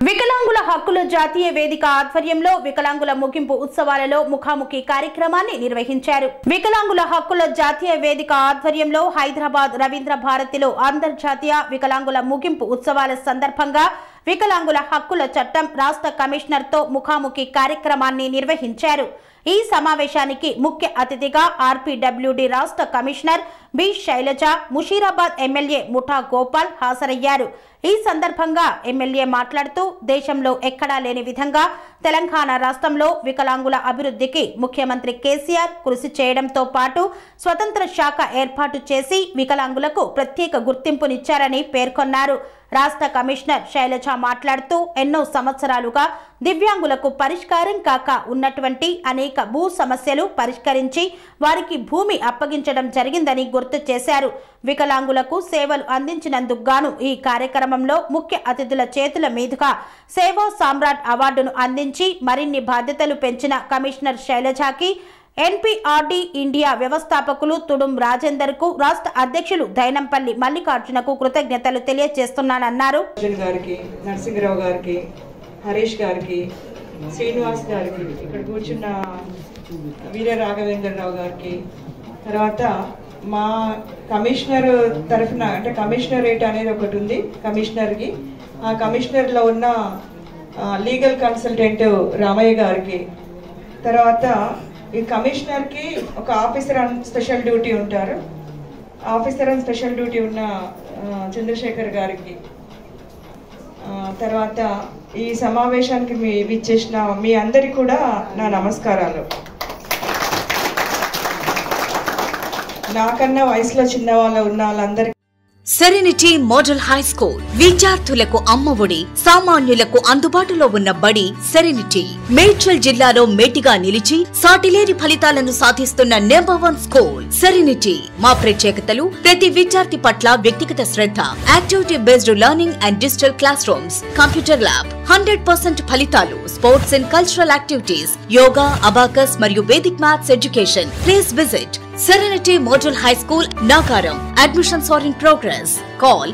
వికలాంగుల హక్కుల జాతీయ వేదిక ఆధ్వర్యంలో వికలాంగుల ముగింపు ఉత్సవాలలో ముఖాముఖి కార్యక్రమాన్ని నిర్వహించారు వికలాంగుల హక్కుల జాతీయ వేదిక ఆధ్వర్యంలో హైదరాబాద్ రవీంద్ర భారతిలో అంతర్జాతీయ వికలాంగుల ముగింపు ఉత్సవాల సందర్భంగా వికలాంగుల హక్కుల చట్టం రాష్ట్ర కమిషనర్తో ముఖాముఖి కార్యక్రమాన్ని నిర్వహించారు ఈ సమావేశానికి ముఖ్య అతిథిగా ఆర్పీడబ్ల్యూడి రాష్ట్ర commissioner B Shailaja Musheerabad MLA Mutha Gopal హాజరయ్యారు ఈ సందర్భంగా ఎమ్మెల్యే మాట్లాడుతూ దేశంలో ఎక్కడా లేని విధంగా తెలంగాణ రాష్ట్రంలో వికలాంగుల అభివృద్ధికి ముఖ్యమంత్రి కేసీఆర్ కృషి చేయడంతో పాటు స్వతంత్ర శాఖ ఏర్పాటు చేసి వికలాంగులకు ప్రత్యేక గుర్తింపునిచ్చారని పేర్కొన్నారు రాష్ట్ర కమిషనర్ శైలజ మాట్లాడుతూ ఎన్నో సంవత్సరాలుగా దివ్యాంగులకు పరిష్కారం కాక ఉన్నటువంటి అనేక భూ సమస్యలు పరిష్కరించి వారికి భూమి అప్పగించడం జరిగిందని గుర్తు చేశారు వికలాంగులకు సేవలు అందించినందుకు గాను ఈ కార్యక్రమంలో ముఖ్య అతిథుల చేతుల మీదుగా సేవా సామ్రాట్ అవార్డును అందించి మరిన్ని బాధ్యతలు పెంచిన కమిషనర్ శైలజాకి ఎన్పిఆర్డి ఇండియా వ్యవస్థాపకులు తుడుం రాజేందర్ కు రాష్ట్ర అధ్యక్షులు దైనంపల్లి మల్లికార్జునకు కృతజ్ఞతలు తెలియజేస్తున్నానన్నారు అర్జున్ గారికి నరసింహరావు గారికి హరీష్ గారికి శ్రీనివాస్ గారికి ఇక్కడ కూర్చున్న వీర రాఘవేంద్రరావు గారికి తర్వాత మా కమిషనర్ తరఫున అంటే కమిషనరేట్ అనేది ఒకటి ఉంది కమిషనర్కి ఆ కమిషనర్లో ఉన్న లీగల్ కన్సల్టెంట్ రామయ్య గారికి తర్వాత ఈ కమిషనర్కి ఒక ఆఫీసర్ ఆన్ స్పెషల్ డ్యూటీ ఉంటారు ఆఫీసర్ ఆన్ స్పెషల్ డ్యూటీ ఉన్న ఆ, చంద్రశేఖర్ గారికి ఆ, తర్వాత ఈ సమావేశానికి మీ విచ్చేసిన మీ అందరికి కూడా నా నమస్కారాలు నాకన్నా వయసులో చిన్న వాళ్ళు ఉన్న వాళ్ళందరికీ సెరెనిటీ మోడల్ హై స్కూల్ విద్యార్థులకు అమ్మఒడి సామాన్యులకు అందుబాటులో ఉన్న బడి సెరెనిటీ మేడ్చల్ జిల్లాలో మేటిగా నిలిచి సాటిలేని ఫలితాలను సాధిస్తున్న నెంబర్ వన్ స్కూల్ సెరెనిటీ మా ప్రత్యేకతలు ప్రతి విద్యార్థి పట్ల వ్యక్తిగత శ్రద్ధ activity based learning and digital classrooms computer lab hundred percent ఫలితాలు sports and cultural activities yoga abacus మరియు Vedic maths education please visit Serenity Model High School, Nagaram. Admissions are in progress. Call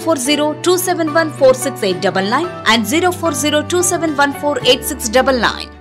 040 and 040